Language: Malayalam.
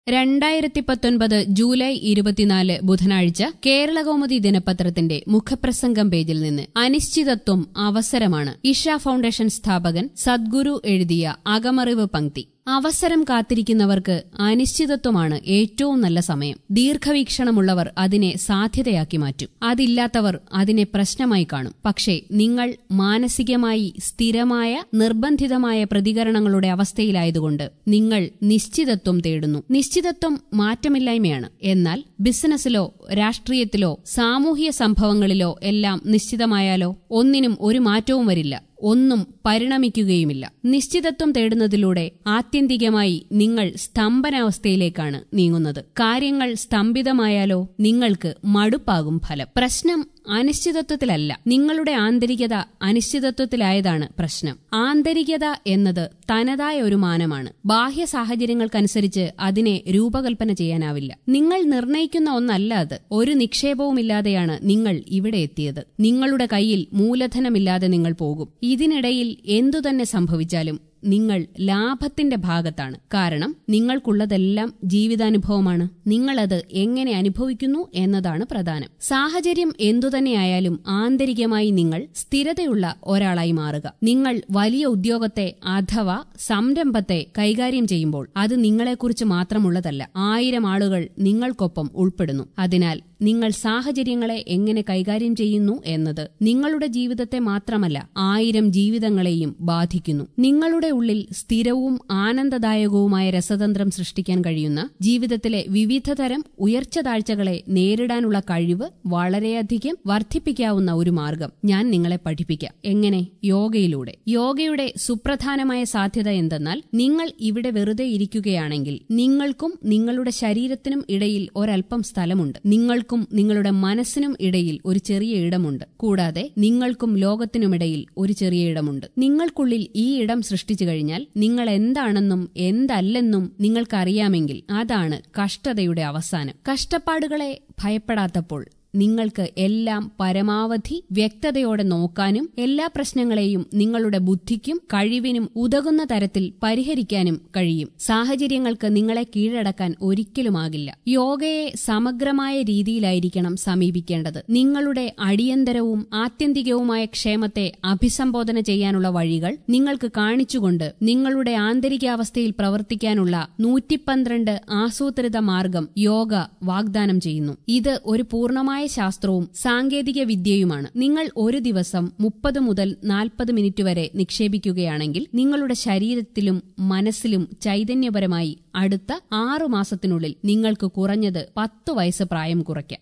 രണ്ടായിരത്തി പത്തൊൻപത് ജൂലൈ ഇരുപത്തിനാല് ബുധനാഴ്ച കേരളകൗമുദി ദിനപത്രത്തിന്റെ മുഖപ്രസംഗം പേജിൽ നിന്ന് അനിശ്ചിതത്വം അവസരമാണ് ഇഷ ഫൗണ്ടേഷൻ സ്ഥാപകൻ സദ്ഗുരു എഴുതിയ അകമറിവ് പങ്ക്തി അവസരം കാത്തിരിക്കുന്നവർക്ക് അനിശ്ചിതത്വമാണ് ഏറ്റവും നല്ല സമയം ദീർഘവീക്ഷണമുള്ളവർ അതിനെ സാധ്യതയാക്കി മാറ്റും അതില്ലാത്തവർ അതിനെ പ്രശ്നമായി കാണും പക്ഷേ നിങ്ങൾ മാനസികമായി സ്ഥിരമായ നിർബന്ധിതമായ പ്രതികരണങ്ങളുടെ അവസ്ഥയിലായതുകൊണ്ട് നിങ്ങൾ നിശ്ചിതത്വം തേടുന്നു നിശ്ചിതത്വം മാറ്റമില്ലായ്മയാണ് എന്നാൽ ബിസിനസ്സിലോ രാഷ്ട്രീയത്തിലോ സാമൂഹിക സംഭവങ്ങളിലോ എല്ലാം നിശ്ചിതമായാലോ ഒന്നിനും ഒരു മാറ്റവും വരില്ല ഒന്നും പരിണമിക്കുകയുമില്ല നിശ്ചിതത്വം തേടുന്നതിലൂടെ ആത്യന്തികമായി നിങ്ങൾ സ്തംഭനാവസ്ഥയിലേക്കാണ് നീങ്ങുന്നത് കാര്യങ്ങൾ സ്തംഭിതമായാലോ നിങ്ങൾക്ക് മടുപ്പാകും ഫലം പ്രശ്നം അനിശ്ചിതത്വത്തിലല്ല നിങ്ങളുടെ ആന്തരികത അനിശ്ചിതത്വത്തിലായതാണ് പ്രശ്നം ആന്തരികത എന്നത് തനതായ ഒരു മാനമാണ് ബാഹ്യ സാഹചര്യങ്ങൾക്കനുസരിച്ച് അതിനെ രൂപകൽപ്പന ചെയ്യാനാവില്ല നിങ്ങൾ നിർണയിക്കുന്ന ഒന്നല്ല അത് ഒരു നിക്ഷേപവുമില്ലാതെയാണ് നിങ്ങൾ ഇവിടെ എത്തിയത് നിങ്ങളുടെ കയ്യിൽ മൂലധനമില്ലാതെ നിങ്ങൾ പോകും ഇതിനിടയിൽ എന്തുതന്നെ സംഭവിച്ചാലും നിങ്ങൾ ലാഭത്തിന്റെ ഭാഗത്താണ് കാരണം നിങ്ങൾക്കുള്ളതെല്ലാം ജീവിതാനുഭവമാണ് നിങ്ങളത് എങ്ങനെ അനുഭവിക്കുന്നു എന്നതാണ് പ്രധാനം സാഹചര്യം എന്തുതന്നെയായാലും ആന്തരികമായി നിങ്ങൾ സ്ഥിരതയുള്ള ഒരാളായി മാറുക നിങ്ങൾ വലിയ ഉദ്യോഗത്തെ അഥവാ സംരംഭത്തെ കൈകാര്യം ചെയ്യുമ്പോൾ അത് നിങ്ങളെക്കുറിച്ച് മാത്രമുള്ളതല്ല ആയിരം ആളുകൾ നിങ്ങൾക്കൊപ്പം ഉൾപ്പെടുന്നു അതിനാൽ നിങ്ങൾ സാഹചര്യങ്ങളെ എങ്ങനെ കൈകാര്യം ചെയ്യുന്നു എന്നത് നിങ്ങളുടെ ജീവിതത്തെ മാത്രമല്ല ആയിരം ജീവിതങ്ങളെയും ബാധിക്കുന്നു നിങ്ങളുടെ ഉള്ളിൽ സ്ഥിരവും ആനന്ദദായകവുമായ രസതന്ത്രം സൃഷ്ടിക്കാൻ കഴിയുന്ന ജീവിതത്തിലെ വിവിധതരം ഉയർച്ച താഴ്ചകളെ നേരിടാനുള്ള കഴിവ് വളരെയധികം വർദ്ധിപ്പിക്കാവുന്ന ഒരു മാർഗം ഞാൻ നിങ്ങളെ പഠിപ്പിക്കാം എങ്ങനെ യോഗയിലൂടെ യോഗയുടെ സുപ്രധാനമായ സാധ്യത എന്തെന്നാൽ നിങ്ങൾ ഇവിടെ വെറുതെ ഇരിക്കുകയാണെങ്കിൽ നിങ്ങൾക്കും നിങ്ങളുടെ ശരീരത്തിനും ഇടയിൽ ഒരൽപ്പം സ്ഥലമുണ്ട് നിങ്ങൾക്കും നിങ്ങളുടെ മനസ്സിനും ഇടയിൽ ഒരു ചെറിയ ഇടമുണ്ട് കൂടാതെ നിങ്ങൾക്കും ലോകത്തിനുമിടയിൽ ഒരു ചെറിയ ഇടമുണ്ട് നിങ്ങൾക്കുള്ളിൽ ഈ ഇടം സൃഷ്ടിച്ചു കഴിഞ്ഞാൽ നിങ്ങൾ എന്താണെന്നും എന്തല്ലെന്നും നിങ്ങൾക്കറിയാമെങ്കിൽ അതാണ് കഷ്ടതയുടെ അവസാനം കഷ്ടപ്പാടുകളെ ഭയപ്പെടാത്തപ്പോൾ നിങ്ങൾക്ക് എല്ലാം പരമാവധി വ്യക്തതയോടെ നോക്കാനും എല്ലാ പ്രശ്നങ്ങളെയും നിങ്ങളുടെ ബുദ്ധിക്കും കഴിവിനും ഉതകുന്ന തരത്തിൽ പരിഹരിക്കാനും കഴിയും സാഹചര്യങ്ങൾക്ക് നിങ്ങളെ കീഴടക്കാൻ ഒരിക്കലുമാകില്ല യോഗയെ സമഗ്രമായ രീതിയിലായിരിക്കണം സമീപിക്കേണ്ടത് നിങ്ങളുടെ അടിയന്തരവും ആത്യന്തികവുമായ ക്ഷേമത്തെ അഭിസംബോധന ചെയ്യാനുള്ള വഴികൾ നിങ്ങൾക്ക് കാണിച്ചുകൊണ്ട് നിങ്ങളുടെ ആന്തരികാവസ്ഥയിൽ പ്രവർത്തിക്കാനുള്ള നൂറ്റിപ്പന്ത്രണ്ട് ആസൂത്രിത മാർഗം യോഗ വാഗ്ദാനം ചെയ്യുന്നു ഇത് ഒരു പൂർണ്ണമായ ശാസ്ത്രവും സാങ്കേതിക വിദ്യയുമാണ് നിങ്ങൾ ഒരു ദിവസം മുപ്പത് മുതൽ നാൽപ്പത് മിനിറ്റ് വരെ നിക്ഷേപിക്കുകയാണെങ്കിൽ നിങ്ങളുടെ ശരീരത്തിലും മനസ്സിലും ചൈതന്യപരമായി അടുത്ത ആറു മാസത്തിനുള്ളിൽ നിങ്ങൾക്ക് കുറഞ്ഞത് പത്ത് വയസ്സ് പ്രായം കുറയ്ക്കാം